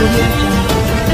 audio jungle.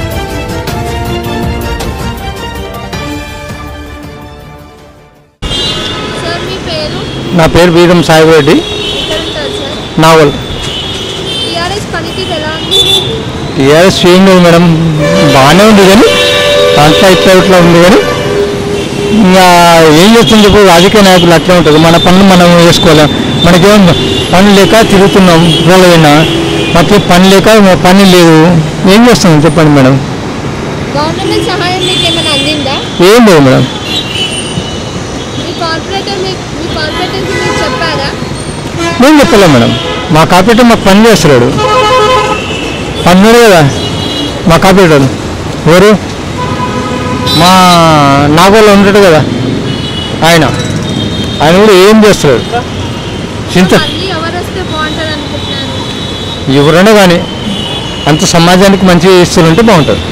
Sir మీ పేరు నా పేరు బీరం సాయిరెడ్డి ఎక్కడ ఉంటారు సార్ నావల్ టీఆర్ఎస్ పనితీరు ఎలా ఉంది టీఆర్ఎస్ చేంజ్ ఉంది మేడం బాగానే ఉంది కానీ దాంట్లో ఇట్లా ఇట్లా ఉంది కానీ ఇంకా ఏం చేస్తుంది ఇప్పుడు రాజకీయ నాయకులు అట్లా ఉంటుంది మన పనులు మనం చేసుకోలేం మనకేం పని లేక తిరుగుతున్నాం రోడ్లైనా మాకు పని లేక పని లేదు ఏం చేస్తున్నాం చెప్పండి మేడం గవర్నమెంట్ సహాయం మీకు ఏమైనా అందిందా ఏం లేదు మేడం మీ కార్పొరేటర్ మీకు మీ కార్పొరేటర్కి మీరు చెప్పారా నేను చెప్పలేం మేడం మా కార్పొరేటర్ మాకు పని చేస్తున్నాడు పన్నుడు కదా మా కార్పొరేటర్ ఎవరు మా నాగోళ్ళు ఉంటాడు కదా ఆయన ఆయన కూడా ఏం చేస్తున్నాడు చింత మళ్ళీ ఎవరు వస్తే బాగుంటుంది అనుకుంటున్నారు ఎవరైనా కానీ అంత సమాజానికి మంచిగా చేస్తుంటే బాగుంటుంది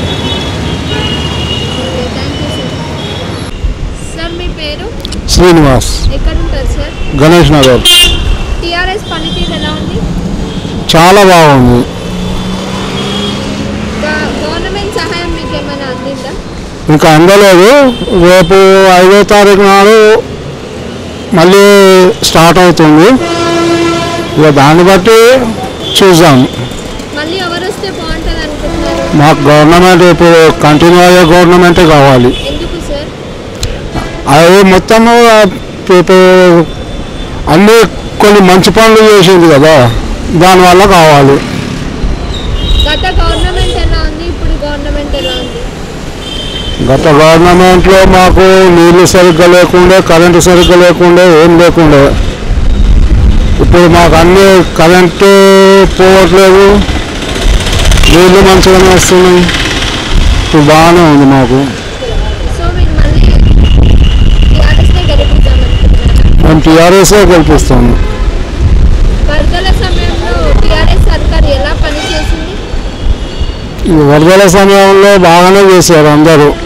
okay thank you sir sir మీ పేరు శ్రీనివాస్ ఎక్కడ ఉంటారు సార్ గణేష్ నగర్ టీఆర్ఎస్ పనితీరు ఎలా ఉంది చాలా బాగుంది గ- గవర్నమెంట్ సహాయం మీకు ఏమైనా అందిందా ఇంకా అందలేదు రేపు ఐదో తారీఖు నాడు మళ్ళీ స్టార్ట్ అవుతుంది ఇక దాన్ని బట్టి చూద్దాం మళ్ళీ ఎవరు వస్తే బాగుంటుంది అనుకుంటున్నారు మాకు గవర్నమెంట్ ఇప్పుడు కంటిన్యూ అయ్యే గవర్నమెంటే కావాలి ఎందుకు సార్ అది మొత్తము ఇప్పుడు అన్ని కొన్ని మంచి పనులు చేసింది కదా దానివల్ల కావాలి గత గవర్నమెంట్ ఎలా ఉంది ఇప్పుడు గవర్నమెంట్ ఎలా ఉంది గత గవర్నమెంట్లో మాకు నీళ్లు సరిగ్గా లేకుండే కరెంటు సరిగ్గా లేకుండే ఏం లేకుండే ఇప్పుడు మాకు అన్ని కరెంటు పోవట్లేదు నీళ్లు మంచిగానే వస్తున్నాయి ఇప్పుడు బాగానే ఉంది మాకు సో మీరు మళ్ళీ టీఆర్ఎస్నే గెలిపిద్దామనుకుంటున్నారా మేము టీఆర్ఎస్ఏ గెలిపిస్తాము వరదల సమయంలో టీఆర్ఎస్ సర్కార్ ఎలా పనిచేసింది ఈ వరదల సమయంలో బాగానే చేశారు అందరూ